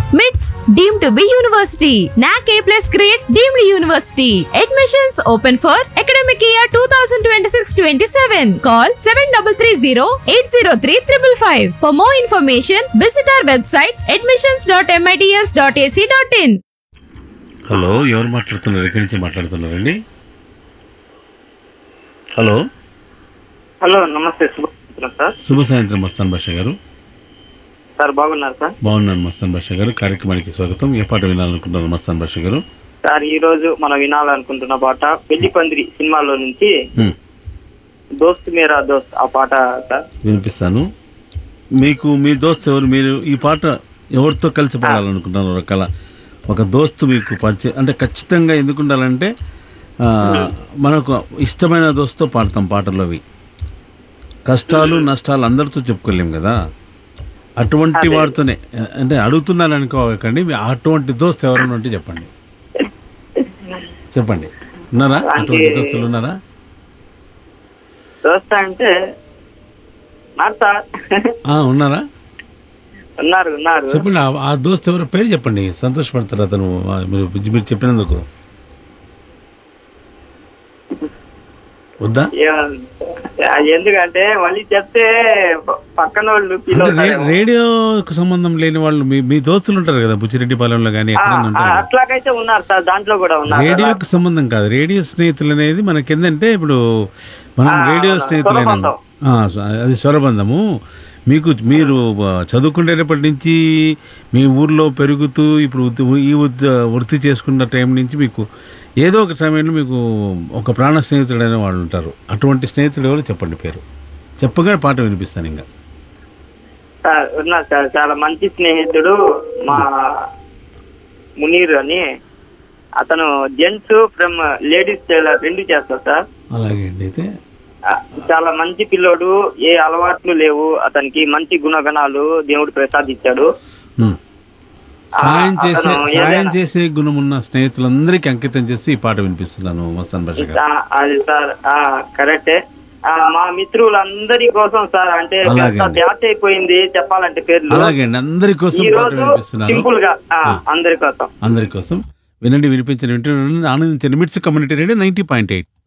మిట్స్ deem to B university NAAC A plus grade deemed university admissions open for academic year two thousand twenty six twenty seven call seven double three zero eight zero three triple five for more information visit our website admissions dot MITS dot AC dot in hello ఎవరు మాట్లాడుతున్నారు ఎక్కడి నుంచి మాట్లాడుతున్నారండి hello hello నమస్తే శుభాకాంక్షలు sir శుభ సాయంత్రం మస్తాన్ బాషా గారు సార్ బాగున్నారు సార్ బాగున్నాను మస్తాన్ బాషా గారు కార్యక్రమానికి స్వాగతం ఏ పాట వినాలనుకుంటున్నారు మస్తాన్ బాషా గారు సార్ ఈ రోజు మనం వినాలనుకుంటున్న పాట పెళ్లి పందిరి సినిమాలో నుంచి హ్మ్, దోస్త్ మేరా దోస్త్ ఆ పాట సార్ వినిపిస్తాను మీకు మీ దోస్త్ ఎవరు మీరు ఈ పాట ఎవరితో కలిసి పాడాలనుకుంటున్నారు ఒక కళ ఒక దోస్తు మీకు పరిచయం అంటే ఖచ్చితంగా ఎందుకు ఉండాలంటే ఆ, మనకు ఇష్టమైన దోస్తుతో పాడతాం పాటలు అవి కష్టాలు నష్టాలు అందరితో చెప్పుకోలేం కదా అటువంటి వాడితోనే అంటే అడుగుతున్నాను అనుకోకండి మీ అటువంటి దోస్తు ఎవరైనా ఉంటే చెప్పండి చెప్పండి ఉన్నారా అటువంటి దోస్తులు ఉన్నారా దోస్త్ అంటే ఉన్నారు సార్ ఆ, ఉన్నారా ఉన్నారు ఉన్నారు చెప్పండి ఆ- ఆ దోస్త్ ఎవరో పేరు చెప్పండి సంతోషపడతారు అతను ఆ, మీరు మీరు చెప్పినందుకు వద్దా ఏ- ఎందుకంటే మళ్ళీ చెప్తే ప- పక్కన వాళ్ళు ఫీల్ అంటే రే- అవుతారేమో. రేడియోకు సంబంధం లేని వాళ్ళు మీ మీ దోస్తులు ఉంటారు కదా బుచ్చిరెడ్డిపాలెంలో కానీ ఆ, ఎక్కడైనా ఆ, ఉంటారు కదా. అట్లాగైతే ఉన్నారు సార్ దాంట్లో కూడా ఉన్నారు రేడియోకి సంబంధం కాదు రేడియో స్నేహితులు అనేది మనకి ఏంటంటే ఇప్పుడు మనం ఆ, రేడియో అవును, స్నేహితులైన స్వరబంధం. ఆ, స్వ- అది స్వరబంధము మీకు మీరు ఆ, చదువుకునేటప్పటి నుంచి మీ ఊర్లో పెరుగుతూ ఇప్పుడు ఉద్ద- ఈ ఉద్ద- వృత్తి చేసుకున్న టైం నుంచి మీకు ఏదో ఒక సమయంలో మీకు ఒక ప్రాణ స్నేహితుడైన వాళ్ళు ఉంటారు అటువంటి స్నేహితుడు ఎవరు చెప్పండి పేరు చెప్పగా పాట వినిపిస్తాను ఇంకా సార్ ఉన్నారు సార్ చాలా మంచి స్నేహితుడు మా మునీర్ అని అతను జెంట్స్ ఫ్రమ్ లేడీస్ టైలర్ రెండు చేస్తారు సార్ అలాగే అండి అయితే ఆ, చాలా మంచి పిల్లోడు ఏ అలవాట్లు లేవు అతనికి మంచి గుణగణాలు దేవుడు ప్రసాదించాడు ఉమ్. సాయం ఆ, చేసే అతను సాయం ఏదైనా- చేసే గుణం ఉన్న స్నేహితులందరికీ అంకితం చేసి ఈ పాట వినిపిస్తున్నాను మస్తాన్ భాష గారు ఆ, అది సార్ ఆ, కరెక్టే ఆ, మా మిత్రులందరి కోసం సార్ అంటే అలాగే పెద్ద అండి. బ్యాచ్ అయిపోయింది చెప్పాలంటే పేర్లు అలాగే అండి అందరి కోసం ఈ పాట రోజు వినిపిస్తున్నాను సింపుల్ గా ఆ, అందరి కోసం అందరి కోసం వినండి వినిపించండి వింటున్నాను ఆనందించండి MITS community radio ninety point eight